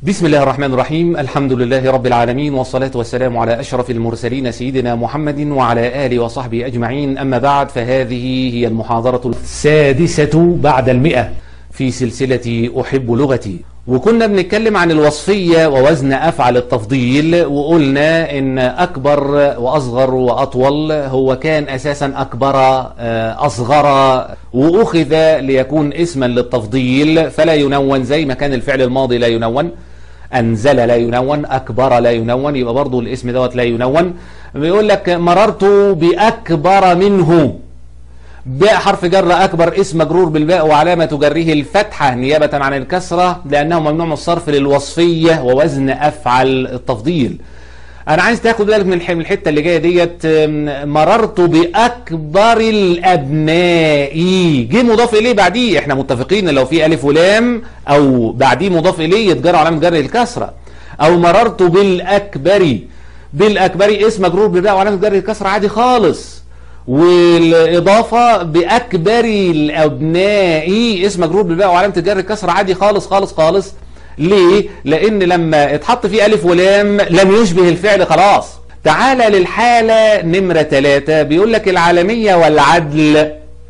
بسم الله الرحمن الرحيم الحمد لله رب العالمين والصلاة والسلام على أشرف المرسلين سيدنا محمد وعلى آله وصحبه أجمعين أما بعد فهذه هي المحاضرة السادسة بعد المئة في سلسلة أحب لغتي وكنا بنتكلم عن الوصفية ووزن أفعل التفضيل وقلنا إن أكبر وأصغر وأطول هو كان أساسا أكبر أصغر وأخذ ليكون اسما للتفضيل فلا ينون زي ما كان الفعل الماضي لا ينون أنزل لا ينون أكبر لا ينون يبقى برضو الاسم دوت لا ينون بيقول لك مررت بأكبر منه باء حرف جر أكبر اسم مجرور بالباء وعلامة جره الفتحة نيابة عن الكسرة لأنه ممنوع من الصرف للوصفية ووزن أفعل التفضيل أنا عايز تاخد بالك من الحتة اللي جاية ديت مررت بأكبر الأبناء جه مضاف إليه بعديه احنا متفقين لو في ألف ولام أو بعديه مضاف إليه يتجرى علامة جر الكسرة أو مررت بالأكبر بالأكبر اسم مجرور بالباء وعلامة جر الكسرة عادي خالص والإضافة بأكبر الأبناء اسم مجرور بالباء وعلامة الجر الكسر عادي خالص خالص خالص ليه؟ لأن لما اتحط فيه ألف ولام لم يشبه الفعل خلاص تعالى للحالة نمرة ثلاثة بيقول لك العالمية والعدل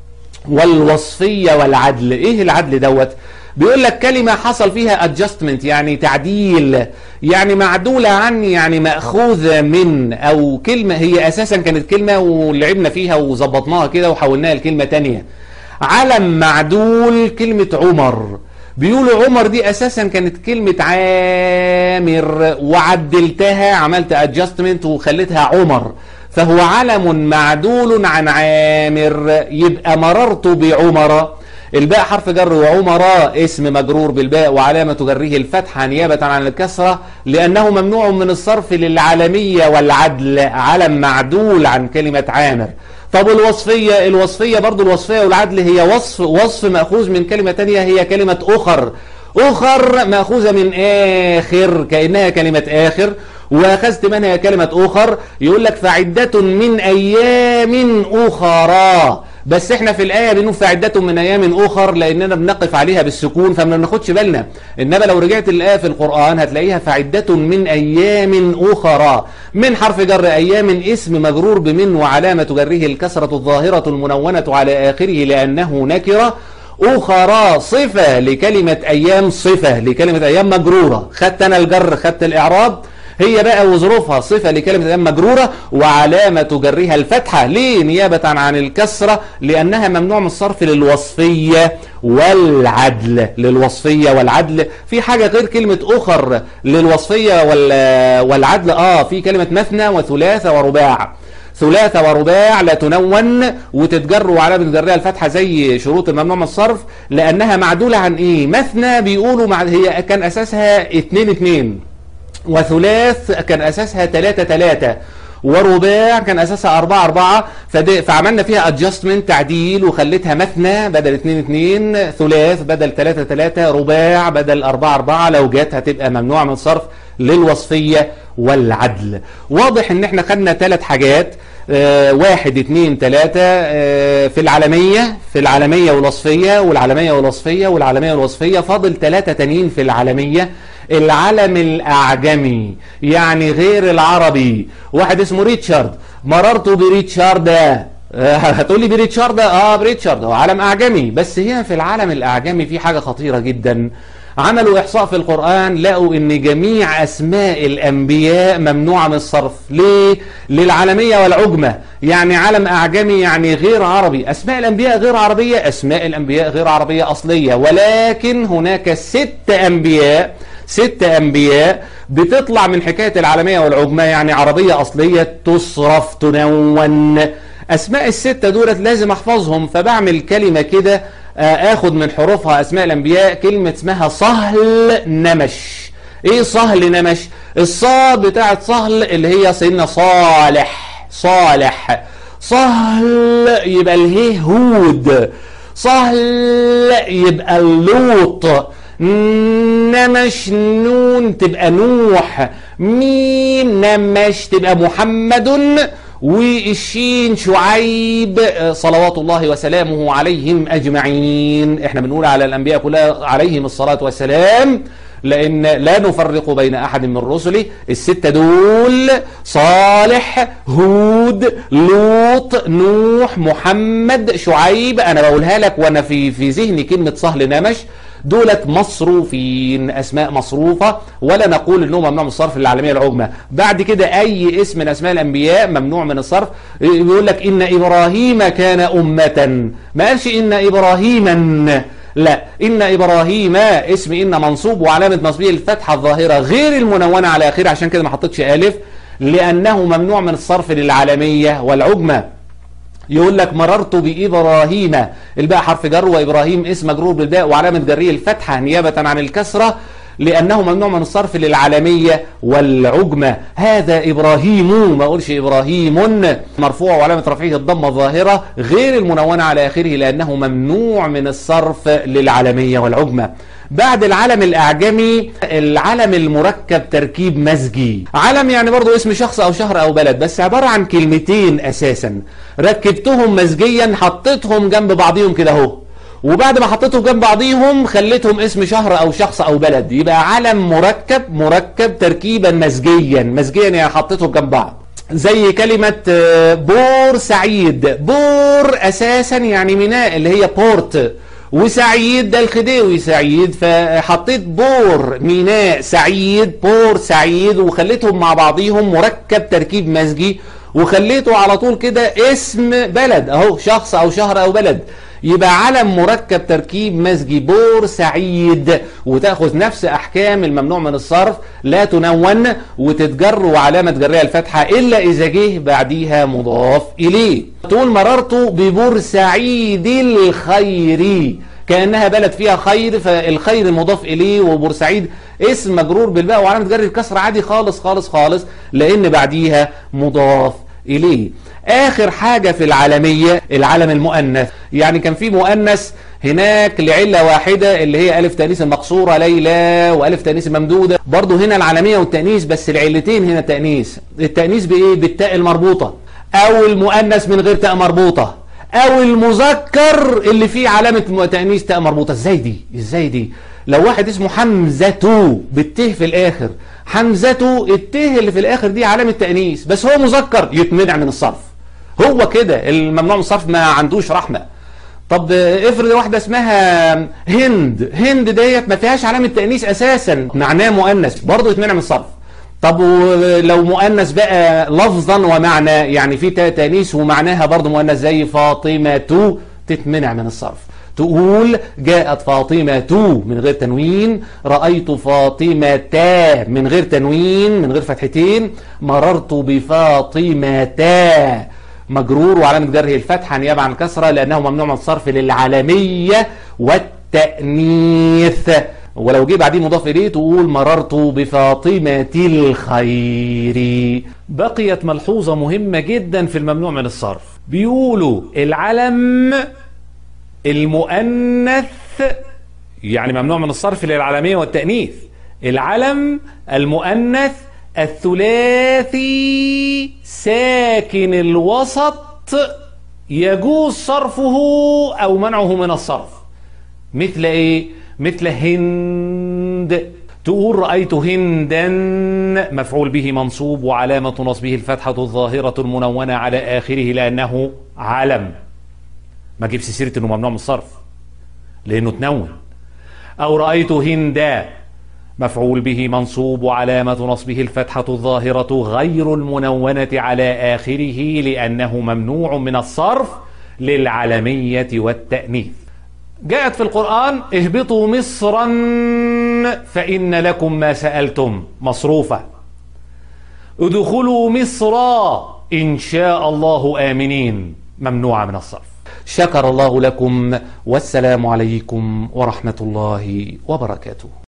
والوصفية والعدل ايه العدل دوت؟ بيقول لك كلمة حصل فيها adjustment يعني تعديل يعني معدولة عن يعني مأخوذة من أو كلمة هي أساسا كانت كلمة ولعبنا فيها وظبطناها كده وحولناها لكلمة تانية علم معدول كلمة عمر بيقولوا عمر دي أساسا كانت كلمة عامر وعدلتها عملت adjustment وخليتها عمر فهو علم معدول عن عامر يبقى مررت بعمر الباء حرف جر وعمراء اسم مجرور بالباء وعلامة جره الفتحة نيابة عن الكسرة لأنه ممنوع من الصرف للعالمية والعدل علم معدول عن كلمة عامر طب الوصفية الوصفية برضو الوصفية والعدل هي وصف وصف مأخوذ من كلمة تانية هي كلمة أخر أخر مأخوذة من آخر كأنها كلمة آخر وأخذت منها كلمة أخر يقول لك فعدة من أيام أخرى بس احنا في الآية بنقول فعدة من أيام أخر لأننا بنقف عليها بالسكون فما بناخدش بالنا إنما لو رجعت الآية في القرآن هتلاقيها فعدة من أيام أخرى من حرف جر أيام اسم مجرور بمن وعلامة جره الكسرة الظاهرة المنونة على آخره لأنه نكرة أخرى صفة لكلمة أيام صفة لكلمة أيام مجرورة خدت أنا الجر خدت الإعراب هي بقى وظروفها صفة لكلمة أيام مجرورة وعلامة جرها الفتحة ليه نيابة عن الكسرة لأنها ممنوع من الصرف للوصفية والعدل للوصفية والعدل في حاجة غير كلمة أخر للوصفية والعدل آه في كلمة مثنى وثلاثة ورباع ثلاثة ورباع لا تنون وتتجر وعلامة جرها الفتحة زي شروط الممنوع من الصرف لأنها معدولة عن إيه مثنى بيقولوا مع هي كان أساسها اتنين اتنين وثلاث كان أساسها تلاتة تلاتة ورباع كان أساسها أربعة أربعة فعملنا فيها adjustment تعديل وخليتها مثنى بدل اتنين اتنين ثلاث بدل تلاتة تلاتة رباع بدل أربعة أربعة لو جت هتبقى ممنوع من الصرف للوصفية والعدل واضح ان احنا خدنا ثلاث حاجات اه واحد اتنين تلاتة اه في العالمية في العالمية والوصفية والعالمية والوصفية والعالمية والوصفية فاضل ثلاثة تانيين في العالمية العلم الأعجمي يعني غير العربي واحد اسمه ريتشارد مررت بريتشارد هتقول لي بريتشارد اه بريتشارد هو علم أعجمي بس هنا في العالم الأعجمي في حاجة خطيرة جدا عملوا إحصاء في القرآن لقوا إن جميع أسماء الأنبياء ممنوعة من الصرف ليه؟ للعالمية والعجمة يعني علم أعجمي يعني غير عربي أسماء الأنبياء غير عربية أسماء الأنبياء غير عربية أصلية ولكن هناك ست أنبياء ست أنبياء بتطلع من حكاية العالمية والعجمة يعني عربية أصلية تصرف تنون أسماء الستة دولت لازم أحفظهم فبعمل كلمة كده اخد من حروفها اسماء الانبياء كلمة اسمها صهل نمش ايه صهل نمش الصاد بتاعت صهل اللي هي سيدنا صالح صالح صهل يبقى الهي هود صهل يبقى اللوط نمش نون تبقى نوح مين نمش تبقى محمد والشين شعيب صلوات الله وسلامه عليهم أجمعين احنا بنقول على الأنبياء كلها عليهم الصلاة والسلام لأن لا نفرق بين أحد من رسله الستة دول صالح هود لوط نوح محمد شعيب أنا بقولها لك وأنا في في ذهني كلمة صهل نمش دولت مصروفين أسماء مصروفة ولا نقول أنه ممنوع من الصرف للعالمية العظمى بعد كده أي اسم من أسماء الأنبياء ممنوع من الصرف يقول لك إن إبراهيم كان أمة ما قالش إن إبراهيما لا إن إبراهيم اسم إن منصوب وعلامة نصبه الفتحة الظاهرة غير المنونة على آخره عشان كده ما حطيتش ألف لأنه ممنوع من الصرف للعالمية والعجمة يقول لك مررت بإبراهيم الباء حرف جر وإبراهيم اسم مجرور بالباء وعلامة جريه الفتحة نيابة عن الكسرة لأنه ممنوع من الصرف للعالمية والعجمة هذا إبراهيم ما أقولش إبراهيم مرفوع وعلامة رفعه الضمة الظاهرة غير المنونة على آخره لأنه ممنوع من الصرف للعالمية والعجمة بعد العلم الأعجمي العلم المركب تركيب مزجي علم يعني برضو اسم شخص أو شهر أو بلد بس عبارة عن كلمتين أساسا ركبتهم مزجيا حطيتهم جنب بعضهم كده اهو وبعد ما حطيتهم جنب بعضيهم خليتهم اسم شهر او شخص او بلد يبقى علم مركب مركب تركيبا مزجيا مزجيا يعني حطيتهم جنب بعض زي كلمة بور سعيد بور اساسا يعني ميناء اللي هي بورت وسعيد ده الخديوي سعيد فحطيت بور ميناء سعيد بور سعيد وخليتهم مع بعضيهم مركب تركيب مزجي وخليته على طول كده اسم بلد اهو شخص او شهر او بلد يبقى علم مركب تركيب مزجي بور سعيد وتاخذ نفس احكام الممنوع من الصرف لا تنون وتتجر وعلامه جرها الفتحه الا اذا جه بعديها مضاف اليه تقول مررت ببورسعيد الخير كانها بلد فيها خير فالخير مضاف اليه وبورسعيد اسم مجرور بالباء وعلامه جر الكسر عادي خالص خالص خالص لان بعديها مضاف اليه اخر حاجة في العالمية العلم المؤنث يعني كان في مؤنث هناك لعلة واحدة اللي هي ألف تأنيث المقصورة ليلى وألف تأنيث ممدودة برضو هنا العالمية والتأنيث بس العلتين هنا تأنيث التأنيث بإيه بالتاء المربوطة أو المؤنث من غير تاء مربوطة أو المذكر اللي فيه علامة تأنيث تاء مربوطة ازاي دي ازاي دي لو واحد اسمه حمزة بالته في الآخر حمزة الته اللي في الآخر دي علامة تأنيث بس هو مذكر يتمنع من الصرف هو كده الممنوع من الصرف ما عندوش رحمة طب افرض واحدة اسمها هند هند ديت ما فيهاش علامة تأنيث أساسا معناه مؤنث برضه يتمنع من الصرف طب لو مؤنث بقى لفظا ومعنى يعني في تأنيث ومعناها برضه مؤنث زي فاطمة تتمنع من الصرف تقول جاءت فاطمة من غير تنوين رأيت فاطمة من غير تنوين من غير فتحتين مررت بفاطمة مجرور وعلامة جره الفتحة نيابة عن كسرة لأنه ممنوع من الصرف للعالمية والتأنيث ولو جه بعديه مضاف إليه تقول مررت بفاطمة الخير بقيت ملحوظة مهمة جدا في الممنوع من الصرف بيقولوا العلم المؤنث يعني ممنوع من الصرف للعالمية والتأنيث العلم المؤنث الثلاثي ساكن الوسط يجوز صرفه أو منعه من الصرف مثل إيه؟ مثل هند تقول رأيت هندا مفعول به منصوب وعلامة نصبه الفتحة الظاهرة المنونة على آخره لأنه علم ما جيبش سيرة انه ممنوع من الصرف لانه تنون او رأيت هندا مفعول به منصوب وعلامة نصبه الفتحة الظاهرة غير المنونة على آخره لأنه ممنوع من الصرف للعلمية والتأنيث جاءت في القرآن اهبطوا مصرا فإن لكم ما سألتم مصروفة ادخلوا مصر إن شاء الله آمنين ممنوعة من الصرف شكر الله لكم والسلام عليكم ورحمة الله وبركاته